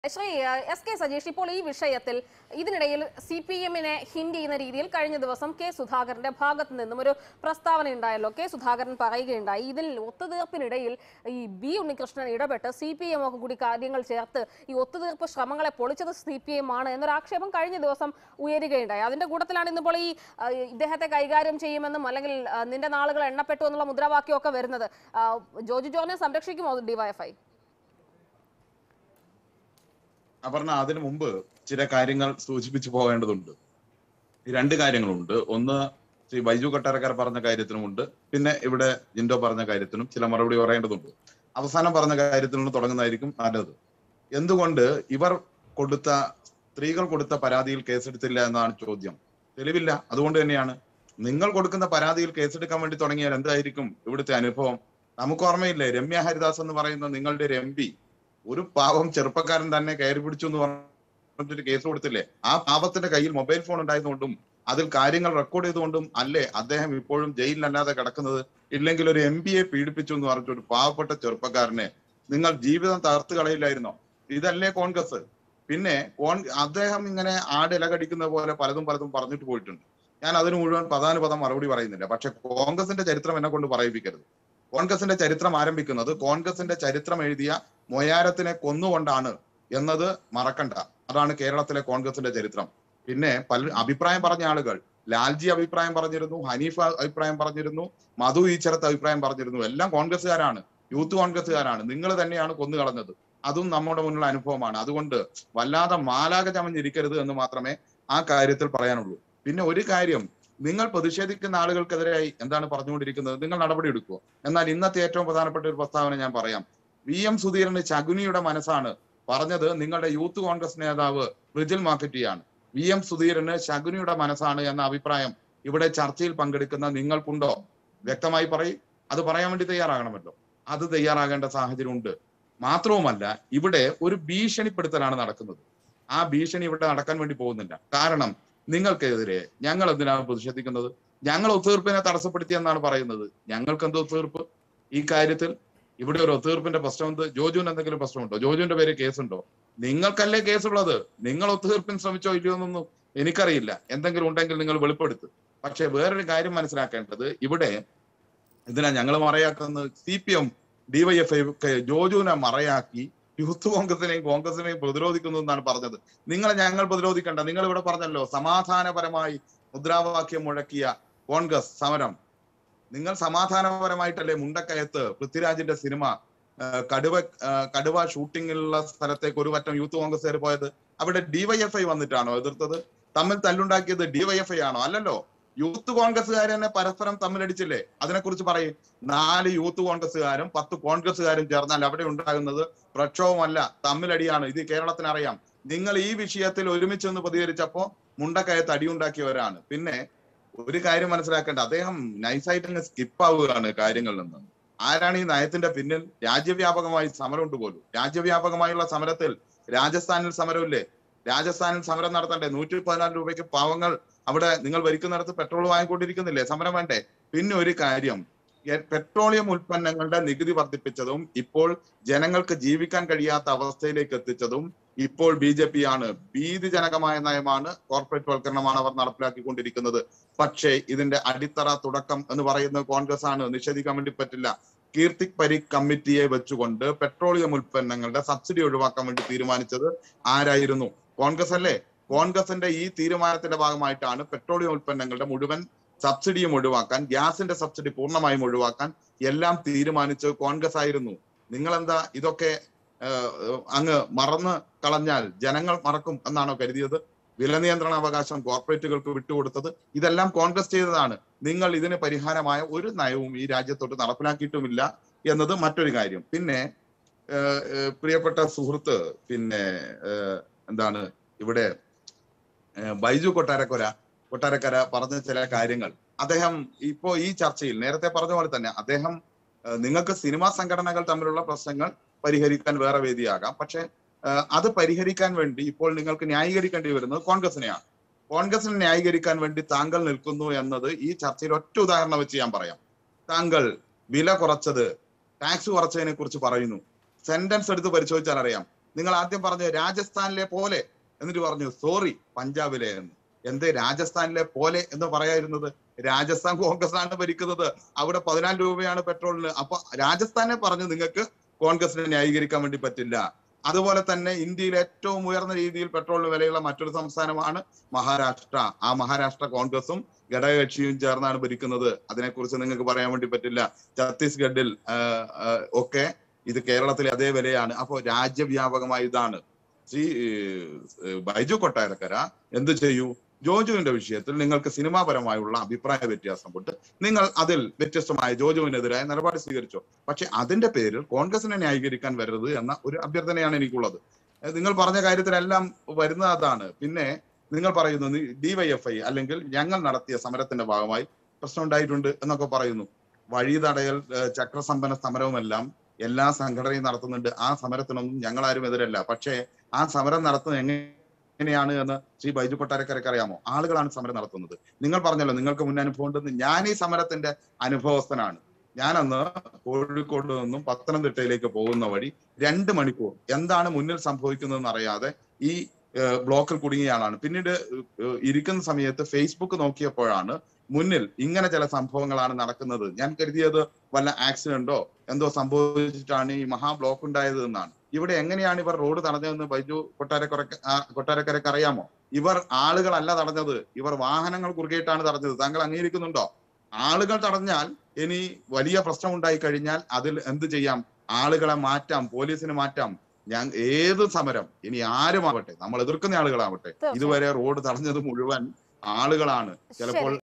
ശ്രീ ഏഹ്, S K Sajeesh ഇപ്പോൾ ഈ വിഷയത്തിൽ ഇതിനിടയിൽ സി പി എമ്മിനെ ഹിന്റ് ചെയ്യുന്ന രീതിയിൽ കഴിഞ്ഞ ദിവസം കെ സുധാകരന്റെ ഭാഗത്ത് നിന്നും ഒരു പ്രസ്താവന ഉണ്ടായല്ലോ കെ സുധാകരൻ പറയുകയുണ്ടായി ഇതിൽ ഒത്തുതീർപ്പിനിടയിൽ ഈ ബി ഉണ്ണികൃഷ്ണൻ ഇടപെട്ട് സി പി എം ഒക്കെ കൂടി കാര്യങ്ങൾ ചേർത്ത് ഈ ഒത്തുതീർപ്പ് ശ്രമങ്ങളെ പൊളിച്ചത് സി പി എം ആണ് എന്നൊരു ആക്ഷേപം കഴിഞ്ഞ ദിവസം ഉയരുകയുണ്ടായി അതിന്റെ കൂട്ടത്തിലാണ് ഇന്നിപ്പോൾ ഈ ആ, ഇദ്ദേഹത്തെ കൈകാര്യം ചെയ്യുമെന്നും അല്ലെങ്കിൽ ആ, നിന്റെ നാളുകൾ എണ്ണപ്പെട്ടു എന്നുള്ള മുദ്രാവാക്യമൊക്കെ വരുന്നത് ആ, ജോജു ജോർജിനെ സംരക്ഷിക്കുമോ ഡിവൈഎഫ്ഐ അപർണ അതിനു മുമ്പ് ചില കാര്യങ്ങൾ സൂചിപ്പിച്ചു പോകേണ്ടതുണ്ട് ഈ രണ്ട് കാര്യങ്ങളുണ്ട് ഒന്ന് ശ്രീ ബൈജു കൊട്ടാരക്കാർ പറഞ്ഞ കാര്യത്തിനുമുണ്ട് പിന്നെ ഇവിടെ ജിൻഡോ പറഞ്ഞ കാര്യത്തിനും ചില മറുപടി പറയേണ്ടതുണ്ട് അവസാനം പറഞ്ഞ കാര്യത്തിൽ നിന്ന് തുടങ്ങുന്നതായിരിക്കും നല്ലത് എന്തുകൊണ്ട് ഇവർ കൊടുത്ത സ്ത്രീകൾ കൊടുത്ത പരാതിയിൽ കേസെടുത്തില്ല എന്നാണ് ചോദ്യം തെളിവില്ല അതുകൊണ്ട് തന്നെയാണ് നിങ്ങൾ കൊടുക്കുന്ന പരാതിയിൽ കേസെടുക്കാൻ വേണ്ടി തുടങ്ങിയാൽ എന്തായിരിക്കും ഇവിടുത്തെ അനുഭവം നമുക്ക് ഓർമ്മയില്ലേ രമ്യ ഹരിദാസ് എന്ന് പറയുന്ന നിങ്ങളുടെ ഒരു എം പി ഒരു പാവം ചെറുപ്പക്കാരൻ തന്നെ കയറി പിടിച്ചു എന്ന് പറഞ്ഞിട്ട് കേസ് കൊടുത്തില്ലേ ആ പാവത്തിന്റെ കയ്യിൽ മൊബൈൽ ഫോൺ ഉണ്ടായതുകൊണ്ടും അതിൽ കാര്യങ്ങൾ റെക്കോർഡ് ചെയ്തുകൊണ്ടും അല്ലേ അദ്ദേഹം ഇപ്പോഴും ജയിലിലല്ലാതെ കിടക്കുന്നത് ഇല്ലെങ്കിൽ ഒരു എം പിയെ പീഡിപ്പിച്ചു എന്ന് പറഞ്ഞിട്ട് ഒരു പാവപ്പെട്ട ചെറുപ്പക്കാരനെ നിങ്ങൾ ജീവിതം തകർത്ത് കളയില്ലായിരുന്നോ ഇതല്ലേ കോൺഗ്രസ് പിന്നെ കോൺ അദ്ദേഹം ഇങ്ങനെ ആട് ഇല കടിക്കുന്ന പോലെ പലതും പലതും പറഞ്ഞിട്ട് പോയിട്ടുണ്ട് ഞാൻ അതിന് മുഴുവൻ പദാനുപദം മറുപടി പറയുന്നില്ല പക്ഷെ കോൺഗ്രസിന്റെ ചരിത്രം എന്നെ കൊണ്ട് പറയിപ്പിക്കരുത് കോൺഗ്രസിന്റെ ചരിത്രം ആരംഭിക്കുന്നത് കോൺഗ്രസിന്റെ ചരിത്രം എഴുതിയ മൊയാരത്തിനെ കൊന്നുകൊണ്ടാണ് എന്നത് മറക്കണ്ട അതാണ് കേരളത്തിലെ കോൺഗ്രസിന്റെ ചരിത്രം പിന്നെ പല അഭിപ്രായം പറഞ്ഞ ആളുകൾ ലാൽജി അഭിപ്രായം പറഞ്ഞിരുന്നു ഹനീഫ അഭിപ്രായം പറഞ്ഞിരുന്നു മധു ഈച്ചറത്ത് അഭിപ്രായം പറഞ്ഞിരുന്നു എല്ലാം കോൺഗ്രസ്സുകാരാണ് യൂത്ത് കോൺഗ്രസ്സുകാരാണ് നിങ്ങൾ തന്നെയാണ് കൊന്നു കളഞ്ഞത് അതും നമ്മുടെ മുന്നിലുള്ള അനുഭവമാണ് അതുകൊണ്ട് വല്ലാതെ മാലാക ചമഞ്ഞിരിക്കരുത് എന്ന് മാത്രമേ ആ കാര്യത്തിൽ പറയാനുള്ളൂ പിന്നെ ഒരു കാര്യം നിങ്ങൾ പ്രതിഷേധിക്കുന്ന ആളുകൾക്കെതിരായി എന്താണ് പറഞ്ഞുകൊണ്ടിരിക്കുന്നത് നിങ്ങൾ നടപടി എടുക്കുമോ എന്നാൽ ഇന്നത്തെ ഏറ്റവും പ്രധാനപ്പെട്ട ഒരു പ്രസ്താവന ഞാൻ പറയാം വി എം സുധീരന് ശകുനിയുടെ മനസ്സാണ് പറഞ്ഞത് നിങ്ങളുടെ യൂത്ത് കോൺഗ്രസ് നേതാവ് ബ്രിജിൽ മാക്കറ്റിയാണ് വി എം സുധീരന് ശകുനിയുടെ മനസ്സാണ് എന്ന അഭിപ്രായം ഇവിടെ ചർച്ചയിൽ പങ്കെടുക്കുന്ന നിങ്ങൾക്കുണ്ടോ വ്യക്തമായി പറയും അത് പറയാൻ വേണ്ടി തയ്യാറാകണമല്ലോ അത് തയ്യാറാകേണ്ട സാഹചര്യം ഉണ്ട് മാത്രവുമല്ല ഇവിടെ ഒരു ഭീഷണിപ്പെടുത്തലാണ് നടക്കുന്നത് ആ ഭീഷണി ഇവിടെ നടക്കാൻ വേണ്ടി പോകുന്നില്ല കാരണം നിങ്ങൾക്കെതിരെ ഞങ്ങൾ എന്തിനാണ് പ്രതിഷേധിക്കുന്നത് ഞങ്ങൾ ഒത്തീർപ്പിനെ തടസ്സപ്പെടുത്തി എന്നാണ് പറയുന്നത് ഞങ്ങൾക്ക് എന്ത് ഒത്തീർപ്പ് ഈ കാര്യത്തിൽ ഇവിടെ ഒരു ഒത്തീർപ്പിന്റെ പ്രശ്നം എന്ത് ജോജുവിന് എന്തെങ്കിലും പ്രശ്നമുണ്ടോ ജോജുവിന്റെ പേര് കേസുണ്ടോ നിങ്ങൾക്കല്ലേ കേസുള്ളത് നിങ്ങൾ ഒത്തുതീർപ്പിന് ശ്രമിച്ചോ ഇല്ലയോ എന്നൊന്നും എനിക്കറിയില്ല എന്തെങ്കിലും ഉണ്ടെങ്കിൽ നിങ്ങൾ വെളിപ്പെടുത്ത് പക്ഷെ വേറൊരു കാര്യം മനസ്സിലാക്കേണ്ടത് ഇവിടെ ഇതിനാ ഞങ്ങൾ മറയാക്കുന്നത് സി പി എം ഡിവൈഎഫ്ഐ ഒക്കെ ജോജുവിനെ മറയാക്കി യൂത്ത് കോൺഗ്രസിനെയും കോൺഗ്രസിനെയും പ്രതിരോധിക്കുന്നു എന്നാണ് പറഞ്ഞത് നിങ്ങളെ ഞങ്ങൾ പ്രതിരോധിക്കേണ്ട നിങ്ങൾ ഇവിടെ പറഞ്ഞല്ലോ സമാധാനപരമായി മുദ്രാവാക്യം മുഴക്കിയ കോൺഗ്രസ് സമരം നിങ്ങൾ സമാധാനപരമായിട്ടല്ലേ മുണ്ടക്കയത്ത് പൃഥ്വിരാജിന്റെ സിനിമ ആ, കടുവ ആ, കടുവ ഷൂട്ടിങ്ങിലുള്ള സ്ഥലത്തേക്ക് ഒരു വട്ടം യൂത്ത് കോൺഗ്രസ്സുകാർ പോയത് അവിടെ ഡിവൈഎഫ്ഐ വന്നിട്ടാണോ എതിർത്തത് തമ്മിൽ തല്ലുണ്ടാക്കിയത് ഡിവൈഎഫ്ഐ ആണോ അല്ലല്ലോ യൂത്ത് കോൺഗ്രസ്സുകാർ തന്നെ പരസ്പരം തമ്മിലടിച്ചില്ലേ അതിനെക്കുറിച്ച് പറയും നാല് യൂത്ത് കോൺഗ്രസ്സുകാരും പത്ത് കോൺഗ്രസ്സുകാരും ചേർന്നാൽ അവിടെ ഉണ്ടാകുന്നത് പ്രക്ഷോഭമല്ല തമ്മിലടിയാണ് ഇത് കേരളത്തിന് അറിയാം നിങ്ങൾ ഈ വിഷയത്തിൽ ഒരുമിച്ച് നിന്ന് പ്രതികരിച്ചപ്പോ മുണ്ടക്കയത്ത് അടിയുണ്ടാക്കിയവരാണ് പിന്നെ ഒരു കാര്യം മനസ്സിലാക്കേണ്ട അദ്ദേഹം നൈസായിട്ട് അങ്ങ് സ്കിപ്പ് ആവുകയാണ് കാര്യങ്ങളിൽ നിന്ന് ആരാണ് ഈ നയത്തിന്റെ പിന്നിൽ രാജ്യവ്യാപകമായി സമരമുണ്ട് പോലും രാജ്യവ്യാപകമായുള്ള സമരത്തിൽ രാജസ്ഥാനിൽ സമരമില്ലേ രാജസ്ഥാനിൽ സമരം നടത്തണ്ടേ നൂറ്റി പതിനാല് രൂപയ്ക്ക് പാവങ്ങൾ അവിടെ നിങ്ങൾ ഭരിക്കുന്നിടത്ത് പെട്രോൾ വാങ്ങിക്കൊണ്ടിരിക്കുന്നില്ലേ സമരം വേണ്ടേ പിന്നെ ഒരു കാര്യം എ- പെട്രോളിയം ഉൽപ്പന്നങ്ങളുടെ നികുതി വർദ്ധിപ്പിച്ചതും ഇപ്പോൾ ജനങ്ങൾക്ക് ജീവിക്കാൻ കഴിയാത്ത അവസ്ഥയിലേക്ക് എത്തിച്ചതും ഇപ്പോൾ ബി ജെ പി ആണ് ഭീതിജനകമായ നയമാണ് കോർപ്പറേറ്റ് വൽക്കരണമാണ് അവർ നടപ്പിലാക്കിക്കൊണ്ടിരിക്കുന്നത് പക്ഷേ ഇതിന്റെ അടിത്തറ തുടക്കം എന്ന് പറയുന്നത് കോൺഗ്രസ് ആണ് നിഷേധിക്കാൻ വേണ്ടി പറ്റില്ല കീർത്തിക് പരീഖ് കമ്മിറ്റിയെ വെച്ചുകൊണ്ട് പെട്രോളിയം ഉൽപ്പന്നങ്ങളുടെ സബ്സിഡി ഒഴിവാക്കാൻ വേണ്ടി തീരുമാനിച്ചത് ആരായിരുന്നു കോൺഗ്രസ് അല്ലേ കോൺഗ്രസിന്റെ ഈ തീരുമാനത്തിന്റെ ഭാഗമായിട്ടാണ് പെട്രോളിയം ഉൽപ്പന്നങ്ങളുടെ മുഴുവൻ സബ്സിഡിയും ഒഴിവാക്കാൻ ഗ്യാസിന്റെ സബ്സിഡി പൂർണ്ണമായും ഒഴിവാക്കാൻ എല്ലാം തീരുമാനിച്ചത് കോൺഗ്രസ് ആയിരുന്നു നിങ്ങൾ എന്താ ഇതൊക്കെ ഏഹ്, അങ്ങ് മറന്ന് കളഞ്ഞാൽ ജനങ്ങൾ മറക്കും എന്നാണോ കരുതിയത് വില നിയന്ത്രണ അവകാശം കോർപ്പറേറ്റുകൾക്ക് വിട്ടുകൊടുത്തത് ഇതെല്ലാം കോൺഗ്രസ് ചെയ്തതാണ് നിങ്ങൾ ഇതിന് പരിഹാരമായ ഒരു നയവും ഈ രാജ്യത്തോട്ട് നടപ്പിലാക്കിയിട്ടുമില്ല എന്നത് മറ്റൊരു കാര്യം പിന്നെ ഏഹ്, ഏഹ്, പ്രിയപ്പെട്ട സുഹൃത്ത് പിന്നെ ഏഹ്, എന്താണ് ഇവിടെ ഏഹ്, ബൈജു കൊട്ടാരക്കൊര കൊട്ടാരക്കര പറഞ്ഞ ചില കാര്യങ്ങൾ അദ്ദേഹം ഇപ്പോ ഈ ചർച്ചയിൽ നേരത്തെ പറഞ്ഞ പോലെ തന്നെ അദ്ദേഹം ഏഹ്, നിങ്ങൾക്ക് സിനിമാ സംഘടനകൾ തമ്മിലുള്ള പ്രശ്നങ്ങൾ പരിഹരിക്കാൻ വേറെ വേദിയാകാം പക്ഷെ ഏഹ്, അത് പരിഹരിക്കാൻ വേണ്ടി ഇപ്പോൾ നിങ്ങൾക്ക് ന്യായീകരിക്കേണ്ടി വരുന്നത് കോൺഗ്രസിനെയാണ് കോൺഗ്രസിനെ ന്യായീകരിക്കാൻ വേണ്ടി താങ്കൾ നിൽക്കുന്നു എന്നത് ഈ ചർച്ചയിൽ ഒറ്റ ഉദാഹരണം വെച്ച് ഞാൻ പറയാം താങ്കൾ വില കുറച്ചത് ടാക്സ് കുറച്ചതിനെ കുറിച്ച് പറയുന്നു സെന്റൻസ് എടുത്ത് പരിശോധിച്ചാൽ അറിയാം നിങ്ങൾ ആദ്യം പറഞ്ഞു രാജസ്ഥാനിലെ പോലെ എന്നിട്ട് പറഞ്ഞു സോറി പഞ്ചാബിലെ എന്ന് എന്ത് രാജസ്ഥാനിലെ പോലെ എന്ന് പറയായിരുന്നത് രാജസ്ഥാൻ കോൺഗ്രസ് ആണ് ഭരിക്കുന്നത് അവിടെ പതിനാല് രൂപയാണ് പെട്രോളിന് അപ്പൊ രാജസ്ഥാനെ പറഞ്ഞു നിങ്ങൾക്ക് കോൺഗ്രസിനെ ന്യായീകരിക്കാൻ വേണ്ടി പറ്റില്ല അതുപോലെ തന്നെ ഇന്ത്യയിൽ ഏറ്റവും ഉയർന്ന രീതിയിൽ പെട്രോളിന് വിലയുള്ള മറ്റൊരു സംസ്ഥാനമാണ് മഹാരാഷ്ട്ര ആ മഹാരാഷ്ട്ര കോൺഗ്രസും ഘടകകക്ഷിയും ചേർന്നാണ് ഭരിക്കുന്നത് അതിനെക്കുറിച്ച് നിങ്ങൾക്ക് പറയാൻ വേണ്ടി പറ്റില്ല ഛത്തീസ്ഗഡിൽ ആ, ആ, ഒക്കെ ഇത് കേരളത്തിലെ അതേ വിലയാണ് അപ്പോൾ രാജ്യവ്യാപകമായ ഇതാണ് ശ്രീ ഏഹ്, ബൈജു കൊട്ടാരക്കര എന്ത് ചെയ്യൂ ജോജുവിന്റെ വിഷയത്തിൽ നിങ്ങൾക്ക് സിനിമാപരമായുള്ള അഭിപ്രായ വ്യത്യാസം കൊണ്ട് നിങ്ങൾ അതിൽ വ്യത്യസ്തമായ ജോജുവിനെതിരായ നിലപാട് സ്വീകരിച്ചു പക്ഷെ അതിന്റെ പേരിൽ കോൺഗ്രസിനെ ന്യായീകരിക്കാൻ വരരുത് എന്ന ഒരു അഭ്യർത്ഥനയാണ് എനിക്കുള്ളത് ഏഹ്, നിങ്ങൾ പറഞ്ഞ കാര്യത്തിലെല്ലാം വരുന്ന അതാണ് പിന്നെ നിങ്ങൾ പറയുന്നു ഡിവൈഎഫ്ഐ അല്ലെങ്കിൽ ഞങ്ങൾ നടത്തിയ സമരത്തിന്റെ ഭാഗമായി പ്രശ്നം ഉണ്ടായിട്ടുണ്ട് എന്നൊക്കെ പറയുന്നു വഴി തടയൽ ഏഹ്, ചക്രസമ്പന്ന സമരവുമെല്ലാം എല്ലാ സംഘടനയും നടത്തുന്നുണ്ട് ആ സമരത്തിനൊന്നും ഞങ്ങൾ ആരും എതിരല്ല പക്ഷേ ആ സമരം നടത്തുന്നത് എങ്ങനെയാണ് എന്ന് ശ്രീ ബൈജു കൊട്ടാരക്കരക്ക് അറിയാമോ ആളുകളാണ് സമരം നടത്തുന്നത് നിങ്ങൾ പറഞ്ഞല്ലോ നിങ്ങൾക്ക് മുൻ അനുഭവം ഉണ്ടെന്ന് ഞാൻ ഈ സമരത്തിന്റെ അനുഭവസ്ഥനാണ് ഞാനന്ന് കോഴിക്കോട് നിന്നും പത്തനംതിട്ടയിലേക്ക് പോകുന്ന വഴി രണ്ട് മണിക്കൂർ എന്താണ് മുന്നിൽ സംഭവിക്കുന്നതെന്ന് അറിയാതെ ഈ ഏഹ്, ബ്ലോക്കിൽ കുടുങ്ങിയ ആളാണ് പിന്നീട് ഏഹ്, ഇരിക്കുന്ന സമയത്ത് ഫേസ്ബുക്ക് നോക്കിയപ്പോഴാണ് മുന്നിൽ ഇങ്ങനെ ചില സംഭവങ്ങളാണ് നടക്കുന്നത് ഞാൻ കരുതിയത് വല്ല ആക്സിഡന്റോ എന്തോ സംഭവിച്ചിട്ടാണ് ഈ മഹാ ബ്ലോക്ക് ഉണ്ടായത് എന്നാണ് ഇവിടെ എങ്ങനെയാണ് ഇവർ റോഡ് തടഞ്ഞതെന്ന് ബൈജു കൊട്ടാരക്കര കൊട്ടാരക്കരക്ക് അറിയാമോ ഇവർ ആളുകളല്ല തടഞ്ഞത് ഇവർ വാഹനങ്ങൾ കുറുകെയിട്ടാണ് തടഞ്ഞത് താങ്കൾ അംഗീകരിക്കുന്നുണ്ടോ ആളുകൾ തടഞ്ഞാൽ ഇനി വലിയ പ്രശ്നം ഉണ്ടായി കഴിഞ്ഞാൽ അതിൽ എന്ത് ചെയ്യാം ആളുകളെ മാറ്റാം പോലീസിന് മാറ്റാം ഞാൻ ഏത് സമരം ഇനി ആരുമാവട്ടെ നമ്മൾ എതിർക്കുന്ന ആളുകളാവട്ടെ തീർച്ചയായും. ഇതുവരെ റോഡ് തടഞ്ഞത് മുഴുവൻ ആളുകളാണ് ചിലപ്പോൾ